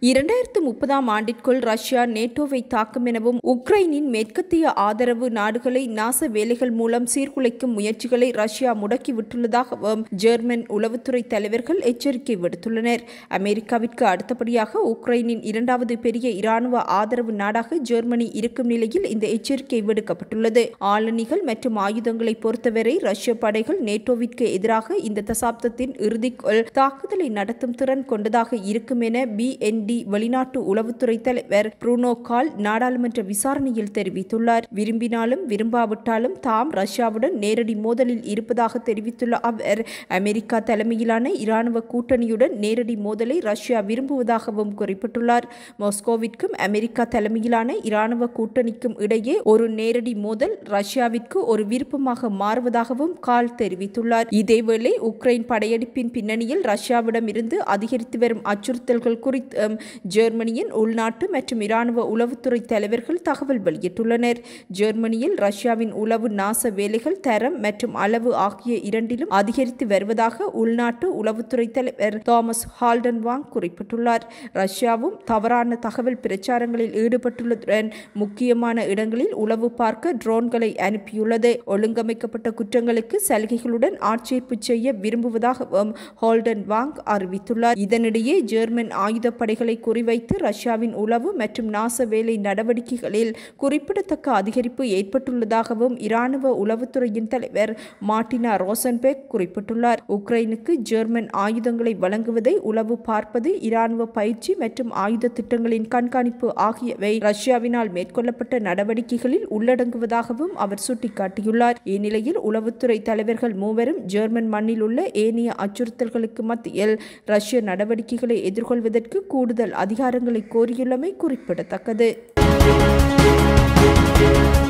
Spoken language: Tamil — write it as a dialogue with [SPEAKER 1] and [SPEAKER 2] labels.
[SPEAKER 1] இரண்டாயிரத்து முப்பதாம் ஆண்டிற்குள் ரஷ்யா நேட்டோவை தாக்கும் எனவும் உக்ரைனின் மேற்கத்திய ஆதரவு நாடுகளை நாச வேலைகள் மூலம் சீர்குலைக்கும் முயற்சிகளை ரஷ்யா முடக்கிவிட்டுள்ளதாகவும் ஜெர்மன் உளவுத்துறை தலைவர்கள் எச்சரிக்கை விடுத்துள்ளனர் அமெரிக்காவிற்கு அடுத்தபடியாக உக்ரைனின் இரண்டாவது பெரிய இராணுவ ஆதரவு நாடாக ஜெர்மனி இருக்கும் நிலையில் இந்த எச்சரிக்கை விடுக்கப்பட்டுள்ளது ஆளணிகள் மற்றும் ஆயுதங்களை பொறுத்தவரை ரஷ்ய படைகள் நேட்டோவிற்கு எதிராக இந்த தசாப்தத்தின் இறுதிக்குள் தாக்குதலை நடத்தும் திறன் கொண்டதாக இருக்கும் என பிஎன்டி வெளிநாட்டு உளவுத்துறை தலைவர் புரூனோ கால் நாடாளுமன்ற விசாரணையில் தெரிவித்துள்ளார் விரும்பினாலும் விரும்பாவிட்டாலும் தாம் ரஷ்யாவுடன் நேரடி மோதலில் இருப்பதாக தெரிவித்துள்ள அவர் அமெரிக்கா தலைமையிலான இராணுவ கூட்டணியுடன் நேரடி மோதலை ரஷ்யா விரும்புவதாகவும் குறிப்பிட்டுள்ளார் மாஸ்கோவிற்கும் அமெரிக்கா தலைமையிலான இராணுவ கூட்டணிக்கும் இடையே ஒரு நேரடி மோதல் ரஷ்யாவிற்கு ஒரு விருப்பமாக மாறுவதாகவும் கால் தெரிவித்துள்ளார் இதேவேளை உக்ரைன் படையெடுப்பின் பின்னணியில் ரஷ்யாவிடம் இருந்து அதிகரித்து வரும் அச்சுறுத்தல்கள் குறித்து ஜெர்மனியின் உள்நாட்டு மற்றும் இராணுவ உளவுத்துறை தலைவர்கள் தகவல் வெளியிட்டுள்ளனர் ஜெர்மனியில் ரஷ்யாவின் உளவு நாச வேலைகள் தரம் மற்றும் அளவு ஆகிய இரண்டிலும் அதிகரித்து வருவதாக உள்நாட்டு உளவுத்துறை தலைவர் தாமஸ் ஹால்டன்வாங் குறிப்பிட்டுள்ளார் ரஷ்யாவும் தவறான தகவல் பிரச்சாரங்களில் ஈடுபட்டுள்ளதுடன் முக்கியமான இடங்களில் உளவு பார்க்க ட்ரோன்களை அனுப்பியுள்ளது ஒழுங்கமைக்கப்பட்ட குற்றங்களுக்கு சலுகைகளுடன் ஆட்சேர்ப்பு செய்ய விரும்புவதாகவும் ஹோல்டன் வாங் அறிவித்துள்ளார் இதனிடையே ஜெர்மன் ஆயுதப்படைகளை குறிவைத்து ரஷ்யாவின் உளவு மற்றும் நாச வேலை நடவடிக்கைகளில் குறிப்பிடத்தக்க அதிகரிப்பு ஏற்பட்டுள்ளதாகவும் இராணுவ உளவுத்துறையின் தலைவர் மார்டினா ரோசன்பெக் குறிப்பிட்டுள்ளார் உக்ரைனுக்கு ஜெர்மன் ஆயுதங்களை வழங்குவதை உளவு பார்ப்பது இராணுவ பயிற்சி மற்றும் ஆயுத திட்டங்களின் கண்காணிப்பு ஆகியவை ரஷ்யாவினால் மேற்கொள்ளப்பட்ட நடவடிக்கைகளில் உள்ளடங்குவதாகவும் அவர் சுட்டிக்காட்டியுள்ளார் இந்நிலையில் உளவுத்துறை தலைவர்கள் மூவரும் ஜெர்மன் மண்ணில் உள்ள ஏனைய அச்சுறுத்தல்களுக்கு மத்தியில் ரஷ்ய நடவடிக்கைகளை எதிர்கொள்வதற்கு கூடுதல் அதிகாரங்களை கோரியுள்ளமை குறிப்பிடத்தக்கது